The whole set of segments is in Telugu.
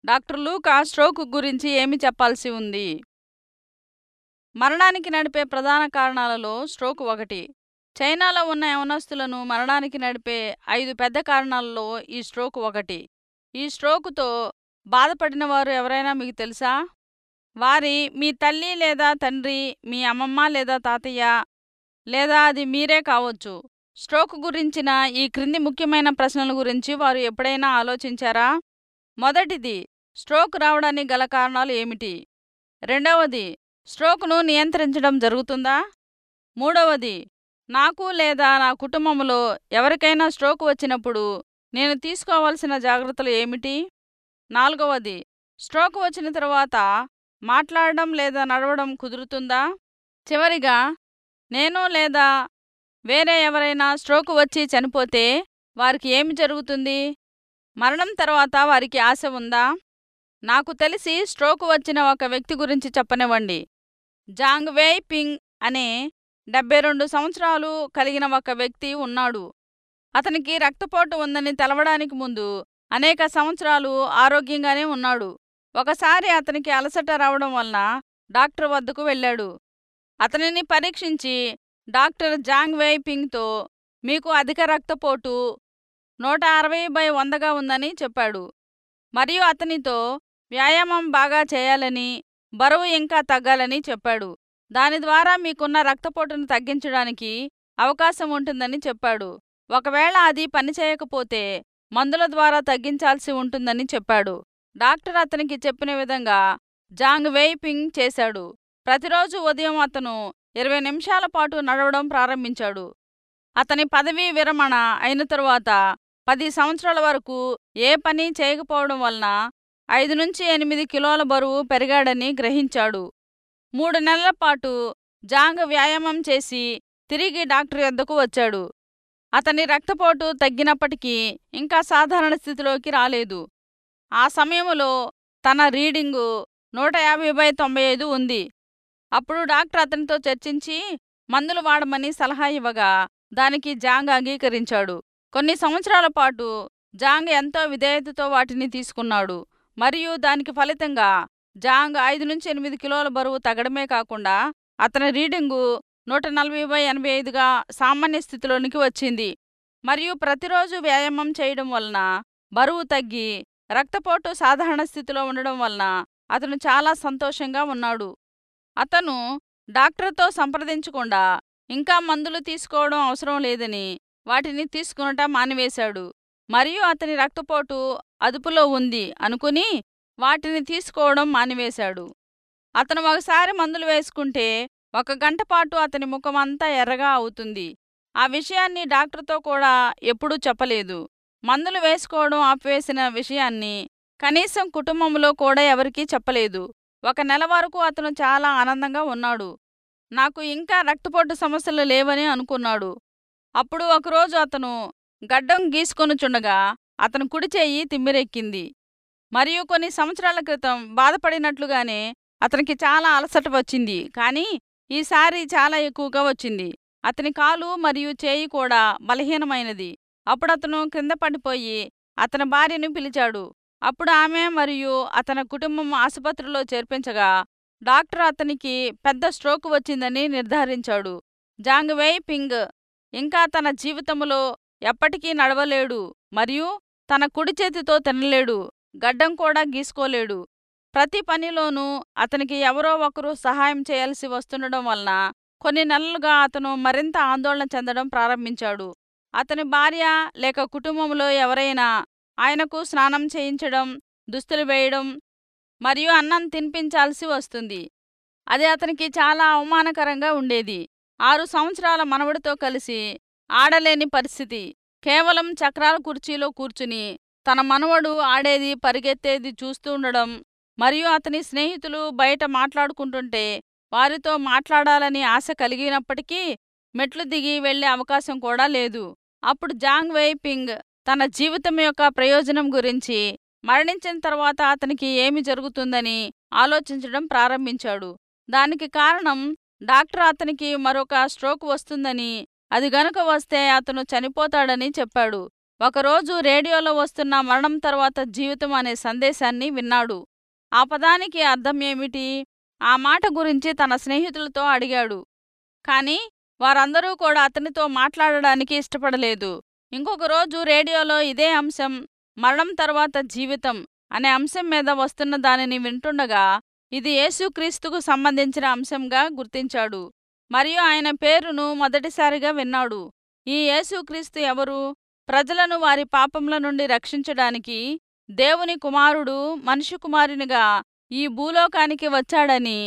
డాక్టర్ లూకా స్ట్రోక్ గురించి ఏమి చెప్పాల్సి ఉంది మరణానికి నడిపే ప్రధాన కారణాలలో స్ట్రోక్ ఒకటి చైనాలో ఉన్న యవనస్తులను మరణానికి నడిపే ఐదు పెద్ద కారణాలలో ఈ స్ట్రోక్ ఒకటి ఈ స్ట్రోకుతో బాధపడిన వారు ఎవరైనా మీకు తెలుసా వారి మీ తల్లి లేదా తండ్రి మీ అమ్మమ్మ లేదా తాతయ్య లేదా అది మీరే కావచ్చు స్ట్రోక్ గురించిన ఈ క్రింది ముఖ్యమైన ప్రశ్నల గురించి వారు ఎప్పుడైనా ఆలోచించారా మొదటిది స్ట్రోక్ రావడానికి గల కారణాలు ఏమిటి రెండవది స్ట్రోక్ను నియంత్రించడం జరుగుతుందా మూడవది నాకు లేదా నా కుటుంబంలో ఎవరికైనా స్ట్రోక్ వచ్చినప్పుడు నేను తీసుకోవాల్సిన జాగ్రత్తలు ఏమిటి నాలుగవది స్ట్రోక్ వచ్చిన తర్వాత మాట్లాడడం లేదా నడవడం కుదురుతుందా చివరిగా నేను లేదా వేరే ఎవరైనా స్ట్రోక్ వచ్చి చనిపోతే వారికి ఏమి జరుగుతుంది మరణం తర్వాత వారికి ఆశ ఉందా నాకు తెలిసి స్ట్రోక్ వచ్చిన ఒక వ్యక్తి గురించి చెప్పనివ్వండి జాంగ్ వేయ్ పింగ్ అనే డెబ్బై రెండు సంవత్సరాలు కలిగిన ఒక వ్యక్తి ఉన్నాడు అతనికి రక్తపోటు ఉందని తెలవడానికి ముందు అనేక సంవత్సరాలు ఆరోగ్యంగానే ఉన్నాడు ఒకసారి అతనికి అలసట రావడం వలన డాక్టర్ వద్దకు వెళ్ళాడు అతనిని పరీక్షించి డాక్టర్ జాంగ్ వేయ్ పింగ్తో మీకు అధిక రక్తపోటు నూట అరవై బై వందగా ఉందని చెప్పాడు మరియు అతనితో వ్యాయామం బాగా చేయాలని బరువు ఇంకా తగ్గాలని చెప్పాడు దాని ద్వారా మీకున్న రక్తపోటును తగ్గించడానికి అవకాశం ఉంటుందని చెప్పాడు ఒకవేళ అది పనిచేయకపోతే మందుల ద్వారా తగ్గించాల్సి ఉంటుందని చెప్పాడు డాక్టర్ అతనికి చెప్పిన విధంగా జాంగ్ వేయ్ పింగ్ చేశాడు ప్రతిరోజు ఉదయం అతను ఇరవై నిమిషాల పాటు నడవడం ప్రారంభించాడు అతని పదవీ విరమణ అయిన తరువాత పది సంవత్సరాల వరకు ఏ పని చేయకపోవడం వలన ఐదు నుంచి ఎనిమిది కిలోల బరువు పెరిగాడని గ్రహించాడు మూడు నెలల పాటు జాంగ్ వ్యాయామం చేసి తిరిగి డాక్టర్ యొద్దకు వచ్చాడు అతని రక్తపోటు తగ్గినప్పటికీ ఇంకా సాధారణ స్థితిలోకి రాలేదు ఆ సమయంలో తన రీడింగు నూట యాభై బై తొంభై ఐదు ఉంది అప్పుడు డాక్టర్ అతనితో చర్చించి మందులు వాడమని సలహా ఇవ్వగా దానికి జాంగ్ అంగీకరించాడు కొన్ని సంవత్సరాల పాటు జాంగ్ ఎంతో విధేయతతో వాటిని తీసుకున్నాడు మరియు దానికి ఫలితంగా జాంగ్ ఐదు నుంచి ఎనిమిది కిలోల బరువు తగ్గడమే కాకుండా అతని రీడింగు నూట నలభై బై ఎనభై ఐదుగా సామాన్య స్థితిలోనికి వచ్చింది మరియు ప్రతిరోజు వ్యాయామం చేయడం వలన బరువు తగ్గి రక్తపోటు సాధారణ స్థితిలో ఉండడం వలన అతను చాలా సంతోషంగా ఉన్నాడు అతను డాక్టర్తో సంప్రదించకుండా ఇంకా మందులు తీసుకోవడం అవసరం లేదని వాటిని తీసుకునట మానివేశాడు మరియు అతని రక్తపోటు అదుపులో ఉంది అనుకుని వాటిని తీసుకోవడం మానివేశాడు అతను ఒకసారి మందులు వేసుకుంటే ఒక గంట పాటు అతని ముఖమంతా ఎర్రగా అవుతుంది ఆ విషయాన్ని డాక్టర్తో కూడా ఎప్పుడూ చెప్పలేదు మందులు వేసుకోవడం ఆపివేసిన విషయాన్ని కనీసం కుటుంబంలో కూడా ఎవరికీ చెప్పలేదు ఒక నెల వరకు అతను చాలా ఆనందంగా ఉన్నాడు నాకు ఇంకా రక్తపోటు సమస్యలు లేవని అనుకున్నాడు అప్పుడు ఒకరోజు అతను గడ్డం గీసుకొనుచుండగా అతను కుడి చేయి తిమ్మిరెక్కింది మరియు కొన్ని సంవత్సరాల క్రితం బాధపడినట్లుగానే అతనికి చాలా అలసట వచ్చింది కానీ ఈసారి చాలా ఎక్కువగా వచ్చింది అతని కాలు మరియు చేయి కూడా బలహీనమైనది అప్పుడు అతను క్రింద పడిపోయి అతని భార్యను పిలిచాడు అప్పుడు ఆమె మరియు అతని కుటుంబం ఆసుపత్రిలో చేర్పించగా డాక్టర్ అతనికి పెద్ద స్ట్రోక్ వచ్చిందని నిర్ధారించాడు జాంగ్ వేయ్ పింగ్ ఇంకా తన జీవితంలో ఎప్పటికీ నడవలేడు మరియు తన కుడి చేతితో తినలేడు గడ్డం కూడా గీసుకోలేడు ప్రతి పనిలోనూ అతనికి ఎవరో ఒకరు సహాయం చేయాల్సి వస్తుండడం వలన కొన్ని నెలలుగా అతను మరింత ఆందోళన చెందడం ప్రారంభించాడు అతని భార్య లేక కుటుంబంలో ఎవరైనా ఆయనకు స్నానం చేయించడం దుస్తులు వేయడం మరియు అన్నం తినిపించాల్సి వస్తుంది అది అతనికి చాలా అవమానకరంగా ఉండేది ఆరు సంవత్సరాల మనవడితో కలిసి ఆడలేని పరిస్థితి కేవలం చక్రాల కుర్చీలో కూర్చుని తన మనవడు ఆడేది పరిగెత్తేది చూస్తూ ఉండడం మరియు అతని స్నేహితులు బయట మాట్లాడుకుంటుంటే వారితో మాట్లాడాలని ఆశ కలిగినప్పటికీ మెట్లు దిగి వెళ్లే అవకాశం కూడా లేదు అప్పుడు జాంగ్ వేయ్ పింగ్ తన జీవితం యొక్క ప్రయోజనం గురించి మరణించిన తర్వాత అతనికి ఏమి జరుగుతుందని ఆలోచించడం ప్రారంభించాడు దానికి కారణం డాక్టర్ అతనికి మరొక స్ట్రోక్ వస్తుందని అది గనుక వస్తే అతను చనిపోతాడని చెప్పాడు ఒకరోజు రేడియోలో వస్తున్న మరణం తర్వాత జీవితం అనే సందేశాన్ని విన్నాడు ఆ పదానికి అర్థం ఏమిటి ఆ మాట గురించి తన స్నేహితులతో అడిగాడు కానీ వారందరూ కూడా అతనితో మాట్లాడడానికి ఇష్టపడలేదు ఇంకొక రోజు రేడియోలో ఇదే అంశం మరణం తర్వాత జీవితం అనే అంశం మీద వస్తున్న దానిని వింటుండగా ఇది యేసుక్రీస్తుకు సంబంధించిన అంశంగా గుర్తించాడు మరియు ఆయన పేరును మొదటిసారిగా విన్నాడు ఈ యేసుక్రీస్తు ఎవరు ప్రజలను వారి పాపముల నుండి రక్షించడానికి దేవుని కుమారుడు మనిషి కుమారునిగా ఈ భూలోకానికి వచ్చాడని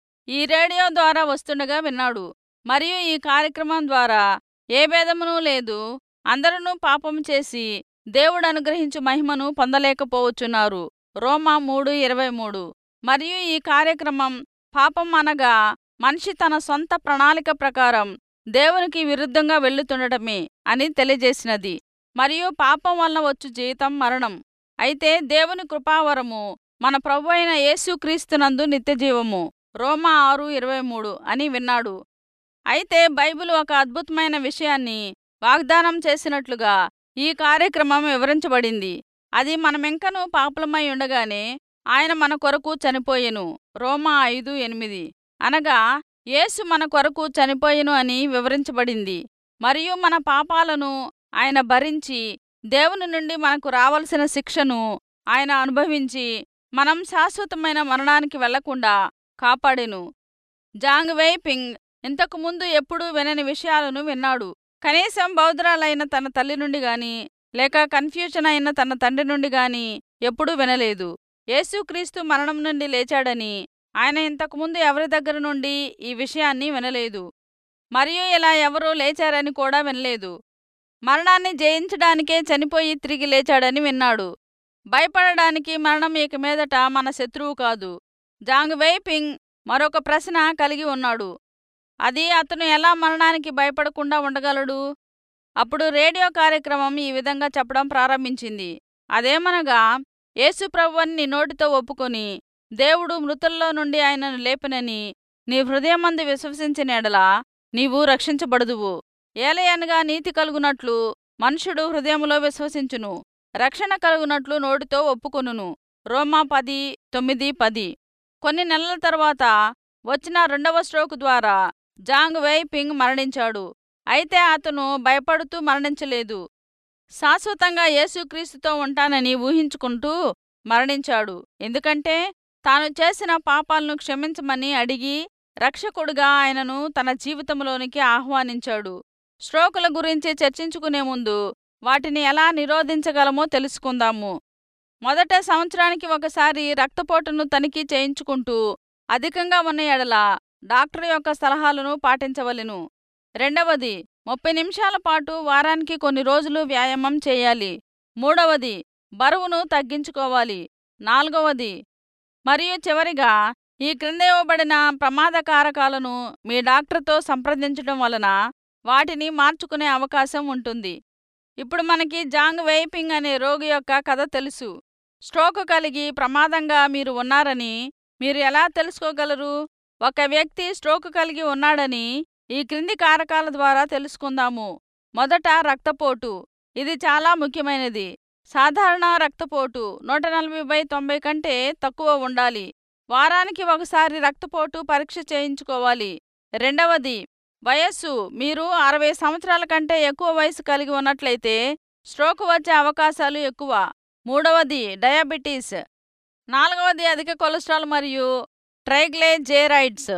ఈ రేడియో ద్వారా వస్తుండగా విన్నాడు మరియు ఈ కార్యక్రమం ద్వారా ఏ భేదమునూ లేదు అందరూ పాపం చేసి దేవుడు అనుగ్రహించు మహిమను పొందలేకపోవచ్చున్నారు రోమా మూడు ఇరవై మూడు మరియు ఈ కార్యక్రమం పాపం అనగా మనిషి తన సొంత ప్రణాళిక ప్రకారం దేవునికి విరుద్ధంగా వెళ్ళుతుండటమే అని తెలియజేసినది మరియు పాపం వలన వచ్చు జీతం మరణం అయితే దేవుని కృపావరము మన ప్రభు అయిన యేసుక్రీస్తునందు నిత్యజీవము రోమా ఆరు ఇరవై మూడు అని విన్నాడు అయితే బైబిల్ ఒక అద్భుతమైన విషయాన్ని వాగ్దానం చేసినట్లుగా ఈ కార్యక్రమం వివరించబడింది అది మనమెంకనూ పాపలమై ఉండగానే ఆయన మన కొరకు చనిపోయెను రోమా ఐదు ఎనిమిది అనగా యేసు మన కొరకు చనిపోయెను అని వివరించబడింది మరియు మన పాపాలను ఆయన భరించి దేవుని నుండి మనకు రావలసిన శిక్షను ఆయన అనుభవించి మనం శాశ్వతమైన మరణానికి వెళ్లకుండా కాపాడెను జాంగ్ వెయిపింగ్ ఇంతకుముందు ఎప్పుడూ వినని విషయాలను విన్నాడు కనీసం బౌద్ధరాలైన తన తల్లి నుండి గాని లేక కన్ఫ్యూజన్ అయిన తన తండ్రి నుండి గాని ఎప్పుడూ వినలేదు యేసుక్రీస్తు మరణం నుండి లేచాడని ఆయన ఇంతకుముందు ఎవరి దగ్గర నుండి ఈ విషయాన్ని వినలేదు మరియు ఇలా ఎవరూ లేచారని కూడా వినలేదు మరణాన్ని జయించడానికే చనిపోయి తిరిగి లేచాడని విన్నాడు భయపడడానికి మరణం ఇక మీదట మన శత్రువు కాదు జాంగ్ వెయిపింగ్ మరొక ప్రశ్న కలిగి ఉన్నాడు అది అతను ఎలా మరణానికి భయపడకుండా ఉండగలడు అప్పుడు రేడియో కార్యక్రమం ఈ విధంగా చెప్పడం ప్రారంభించింది అదేమనగా యేసుప్రభుని నీ నోటితో ఒప్పుకొని దేవుడు మృతుల్లో నుండి ఆయనను లేపనని నీ హృదయమందు విశ్వసించిన ఎడలా నీవు రక్షించబడుదువు ఏలయనగా నీతి కలుగునట్లు మనుషుడు హృదయములో విశ్వసించును రక్షణ కలుగునట్లు నోటితో ఒప్పుకొనును రోమా పది తొమ్మిది పది కొన్ని నెలల తర్వాత వచ్చిన రెండవ స్ట్రోక్ ద్వారా జాంగ్ వెయిపింగ్ మరణించాడు అయితే అతను భయపడుతూ మరణించలేదు శాశ్వతంగా యేసుక్రీస్తుతో ఉంటానని ఊహించుకుంటూ మరణించాడు ఎందుకంటే తాను చేసిన పాపాలను క్షమించమని అడిగి రక్షకుడుగా ఆయనను తన జీవితంలోనికి ఆహ్వానించాడు స్ట్రోకుల గురించి చర్చించుకునే ముందు వాటిని ఎలా నిరోధించగలమో తెలుసుకుందాము మొదట సంవత్సరానికి ఒకసారి రక్తపోటును తనిఖీ చేయించుకుంటూ అధికంగా ఉన్న ఎడల డాక్టర్ యొక్క సలహాలను పాటించవలెను రెండవది ముప్పై నిమిషాల పాటు వారానికి కొన్ని రోజులు వ్యాయామం చేయాలి మూడవది బరువును తగ్గించుకోవాలి నాలుగవది మరియు చివరిగా ఈ క్రింద ఇవ్వబడిన ప్రమాదకారకాలను మీ డాక్టర్తో సంప్రదించడం వలన వాటిని మార్చుకునే అవకాశం ఉంటుంది ఇప్పుడు మనకి జాంగ్ వెయిపింగ్ అనే రోగి యొక్క కథ తెలుసు స్ట్రోక్ కలిగి ప్రమాదంగా మీరు ఉన్నారని మీరు ఎలా తెలుసుకోగలరు ఒక వ్యక్తి స్ట్రోక్ కలిగి ఉన్నాడని ఈ క్రింది కారకాల ద్వారా తెలుసుకుందాము మొదట రక్తపోటు ఇది చాలా ముఖ్యమైనది సాధారణ రక్తపోటు నూట నలభై బై తొంభై కంటే తక్కువ ఉండాలి వారానికి ఒకసారి రక్తపోటు పరీక్ష చేయించుకోవాలి రెండవది వయస్సు మీరు అరవై సంవత్సరాల కంటే ఎక్కువ వయసు కలిగి ఉన్నట్లయితే స్ట్రోక్ వచ్చే అవకాశాలు ఎక్కువ మూడవది డయాబెటీస్ నాలుగవది అధిక కొలెస్ట్రాల్ మరియు ట్రైగ్లేజేరైడ్స్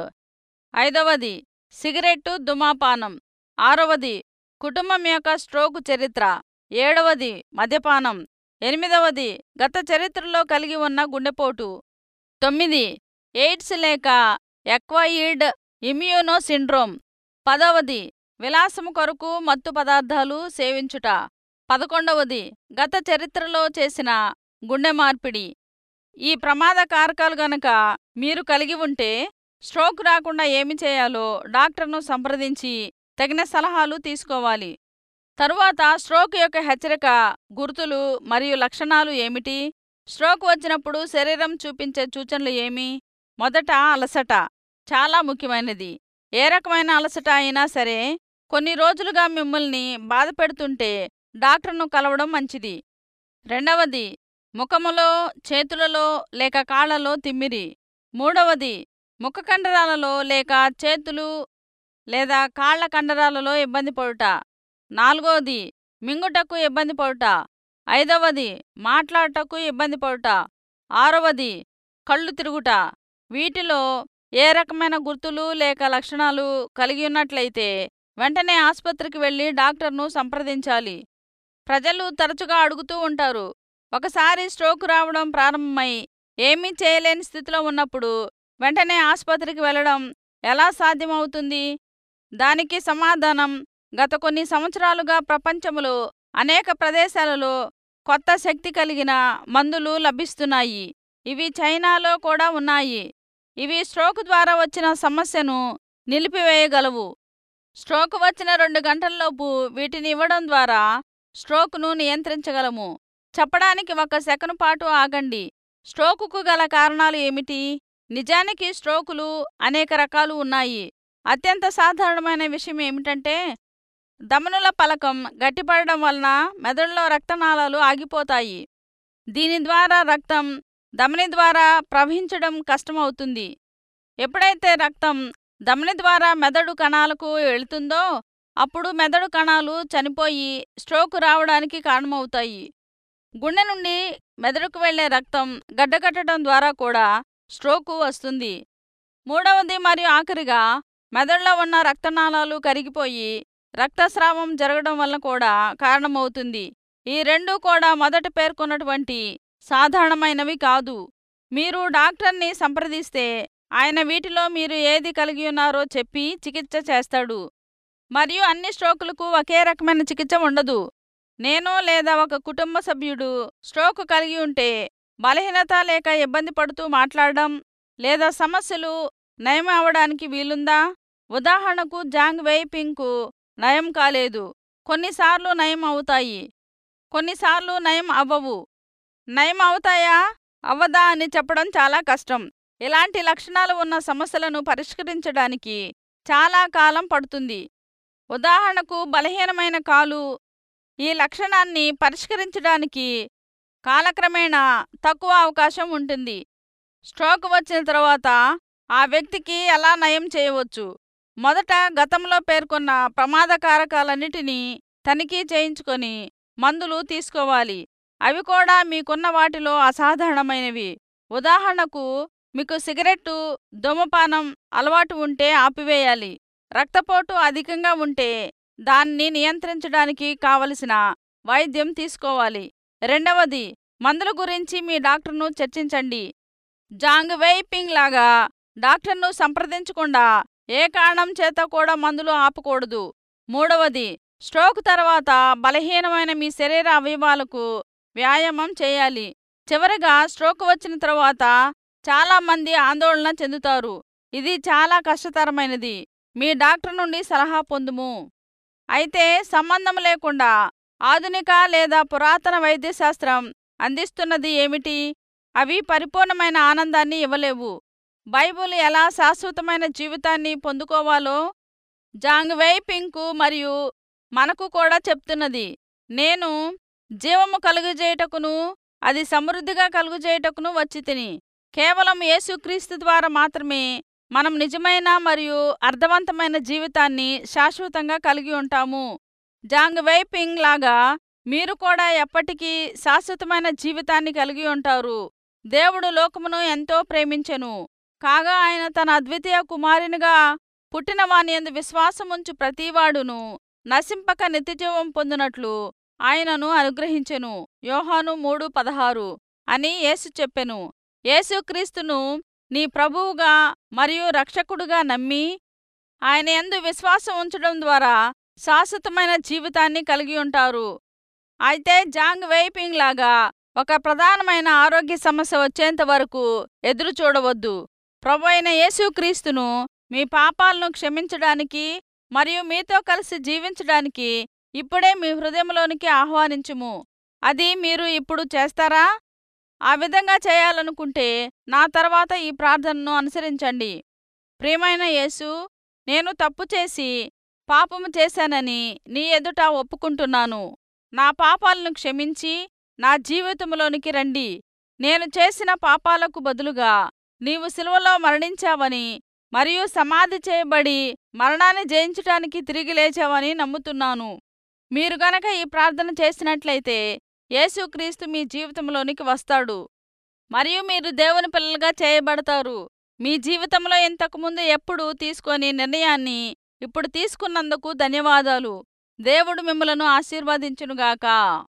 ఐదవది సిగరెట్టు ధుమాపానం ఆరవది కుటుంబం యొక్క స్ట్రోక్ చరిత్ర ఏడవది మద్యపానం ఎనిమిదవది గత చరిత్రలో కలిగి ఉన్న గుండెపోటు తొమ్మిది ఎయిడ్స్ లేక ఎక్వయిడ్ ఇమ్యూనో సిండ్రోమ్ పదవది విలాసము కొరకు మత్తు పదార్థాలు సేవించుట పదకొండవది గత చరిత్రలో చేసిన గుండె మార్పిడి ఈ ప్రమాద కారకాలు గనక మీరు కలిగి ఉంటే స్ట్రోక్ రాకుండా ఏమి చేయాలో డాక్టర్ను సంప్రదించి తగిన సలహాలు తీసుకోవాలి తరువాత స్ట్రోక్ యొక్క హెచ్చరిక గుర్తులు మరియు లక్షణాలు ఏమిటి స్ట్రోక్ వచ్చినప్పుడు శరీరం చూపించే సూచనలు ఏమి మొదట అలసట చాలా ముఖ్యమైనది ఏ రకమైన అలసట అయినా సరే కొన్ని రోజులుగా మిమ్మల్ని బాధపెడుతుంటే డాక్టర్ను కలవడం మంచిది రెండవది ముఖములో చేతులలో లేక కాళ్లలో తిమ్మిరి మూడవది ముఖ కండరాలలో లేక చేతులు లేదా కాళ్ల కండరాలలో ఇబ్బంది పడుట నాలుగవది మింగుటకు ఇబ్బంది పడుట ఐదవది మాట్లాడటకు ఇబ్బంది పడుట ఆరవది కళ్ళు తిరుగుట వీటిలో ఏ రకమైన గుర్తులు లేక లక్షణాలు కలిగి ఉన్నట్లయితే వెంటనే ఆసుపత్రికి వెళ్ళి డాక్టర్ను సంప్రదించాలి ప్రజలు తరచుగా అడుగుతూ ఉంటారు ఒకసారి స్ట్రోక్ రావడం ప్రారంభమై ఏమీ చేయలేని స్థితిలో ఉన్నప్పుడు వెంటనే ఆసుపత్రికి వెళ్ళడం ఎలా సాధ్యమవుతుంది దానికి సమాధానం గత కొన్ని సంవత్సరాలుగా ప్రపంచంలో అనేక ప్రదేశాలలో కొత్త శక్తి కలిగిన మందులు లభిస్తున్నాయి ఇవి చైనాలో కూడా ఉన్నాయి ఇవి స్ట్రోక్ ద్వారా వచ్చిన సమస్యను నిలిపివేయగలవు స్ట్రోక్ వచ్చిన రెండు గంటల్లోపు వీటిని ఇవ్వడం ద్వారా స్ట్రోక్ను నియంత్రించగలము చెప్పడానికి ఒక సెకను పాటు ఆగండి స్ట్రోకుకు గల కారణాలు ఏమిటి నిజానికి స్ట్రోకులు అనేక రకాలు ఉన్నాయి అత్యంత సాధారణమైన విషయం ఏమిటంటే దమనుల పలకం గట్టిపడడం వలన మెదడులో రక్తనాళాలు ఆగిపోతాయి దీని ద్వారా రక్తం ధమని ద్వారా ప్రవహించడం కష్టమవుతుంది ఎప్పుడైతే రక్తం ధమని ద్వారా మెదడు కణాలకు వెళుతుందో అప్పుడు మెదడు కణాలు చనిపోయి స్ట్రోక్ రావడానికి కారణమవుతాయి గుండె నుండి మెదడుకు వెళ్లే రక్తం గడ్డకట్టడం ద్వారా కూడా స్ట్రోకు వస్తుంది మూడవది మరియు ఆఖరిగా మెదడులో ఉన్న రక్తనాళాలు కరిగిపోయి రక్తస్రావం జరగడం వల్ల కూడా కారణమవుతుంది ఈ రెండు కూడా మొదట పేర్కొన్నటువంటి సాధారణమైనవి కాదు మీరు డాక్టర్ని సంప్రదిస్తే ఆయన వీటిలో మీరు ఏది కలిగి ఉన్నారో చెప్పి చికిత్స చేస్తాడు మరియు అన్ని స్ట్రోకులకు ఒకే రకమైన చికిత్స ఉండదు నేను లేదా ఒక కుటుంబ సభ్యుడు స్ట్రోక్ కలిగి ఉంటే బలహీనత లేక ఇబ్బంది పడుతూ మాట్లాడడం లేదా సమస్యలు నయం అవడానికి వీలుందా ఉదాహరణకు జాంగ్ వెయిపింగ్కు నయం కాలేదు కొన్నిసార్లు నయం అవుతాయి కొన్నిసార్లు నయం అవ్వవు నయం అవుతాయా అవ్వదా అని చెప్పడం చాలా కష్టం ఇలాంటి లక్షణాలు ఉన్న సమస్యలను పరిష్కరించడానికి చాలా కాలం పడుతుంది ఉదాహరణకు బలహీనమైన కాలు ఈ లక్షణాన్ని పరిష్కరించడానికి కాలక్రమేణా తక్కువ అవకాశం ఉంటుంది స్ట్రోక్ వచ్చిన తర్వాత ఆ వ్యక్తికి ఎలా నయం చేయవచ్చు మొదట గతంలో పేర్కొన్న ప్రమాదకారకాలన్నిటినీ తనిఖీ చేయించుకొని మందులు తీసుకోవాలి అవి కూడా మీకున్న వాటిలో అసాధారణమైనవి ఉదాహరణకు మీకు సిగరెట్టు ధూమపానం అలవాటు ఉంటే ఆపివేయాలి రక్తపోటు అధికంగా ఉంటే దాన్ని నియంత్రించడానికి కావలసిన వైద్యం తీసుకోవాలి రెండవది మందుల గురించి మీ డాక్టర్ను చర్చించండి జాంగ్ వెయిపింగ్ లాగా డాక్టర్ను సంప్రదించకుండా ఏ కారణం చేత కూడా మందులు ఆపకూడదు మూడవది స్ట్రోక్ తర్వాత బలహీనమైన మీ శరీర అవయవాలకు వ్యాయామం చేయాలి చివరగా స్ట్రోక్ వచ్చిన తర్వాత చాలామంది ఆందోళన చెందుతారు ఇది చాలా కష్టతరమైనది మీ డాక్టర్ నుండి సలహా పొందుము అయితే సంబంధం లేకుండా ఆధునిక లేదా పురాతన వైద్యశాస్త్రం అందిస్తున్నది ఏమిటి అవి పరిపూర్ణమైన ఆనందాన్ని ఇవ్వలేవు బైబుల్ ఎలా శాశ్వతమైన జీవితాన్ని పొందుకోవాలో జాంగ్ వెయిపింగ్కు మరియు మనకు కూడా చెప్తున్నది నేను జీవము కలుగజేయుటకును అది సమృద్ధిగా కలుగజేయుటకును వచ్చి తిని కేవలం యేసుక్రీస్తు ద్వారా మాత్రమే మనం నిజమైన మరియు అర్థవంతమైన జీవితాన్ని శాశ్వతంగా కలిగి ఉంటాము జాంగ్ వెయిపింగ్ లాగా మీరు కూడా ఎప్పటికీ శాశ్వతమైన జీవితాన్ని కలిగి ఉంటారు దేవుడు లోకమును ఎంతో ప్రేమించెను కాగా ఆయన తన అద్వితీయ కుమారునిగా పుట్టిన వాని ఎందు విశ్వాసముంచు ప్రతివాడును నశింపక నిత్యజీవం పొందినట్లు ఆయనను అనుగ్రహించెను యోహాను మూడు పదహారు అని యేసు చెప్పెను యేసుక్రీస్తును నీ ప్రభువుగా మరియు రక్షకుడుగా నమ్మి ఆయన ఎందు విశ్వాసం ఉంచడం ద్వారా శాశ్వతమైన జీవితాన్ని కలిగి ఉంటారు అయితే జాంగ్ వెయిపింగ్ లాగా ఒక ప్రధానమైన ఆరోగ్య సమస్య వచ్చేంత వరకు ఎదురు చూడవద్దు ప్రభు అయిన యేసుక్రీస్తును మీ పాపాలను క్షమించడానికి మరియు మీతో కలిసి జీవించడానికి ఇప్పుడే మీ హృదయంలోనికి ఆహ్వానించుము అది మీరు ఇప్పుడు చేస్తారా ఆ విధంగా చేయాలనుకుంటే నా తర్వాత ఈ ప్రార్థనను అనుసరించండి ప్రియమైన యేసు నేను తప్పు చేసి పాపము చేశానని నీ ఎదుట ఒప్పుకుంటున్నాను నా పాపాలను క్షమించి నా జీవితంలోనికి రండి నేను చేసిన పాపాలకు బదులుగా నీవు సిలువలో మరణించావని మరియు సమాధి చేయబడి మరణాన్ని జయించటానికి తిరిగి లేచావని నమ్ముతున్నాను మీరు గనక ఈ ప్రార్థన చేసినట్లయితే యేసుక్రీస్తు మీ జీవితంలోనికి వస్తాడు మరియు మీరు దేవుని పిల్లలుగా చేయబడతారు మీ జీవితంలో ఇంతకుముందు ఎప్పుడు తీసుకొని నిర్ణయాన్ని ఇప్పుడు తీసుకున్నందుకు ధన్యవాదాలు దేవుడు మిమ్మలను ఆశీర్వదించునుగాక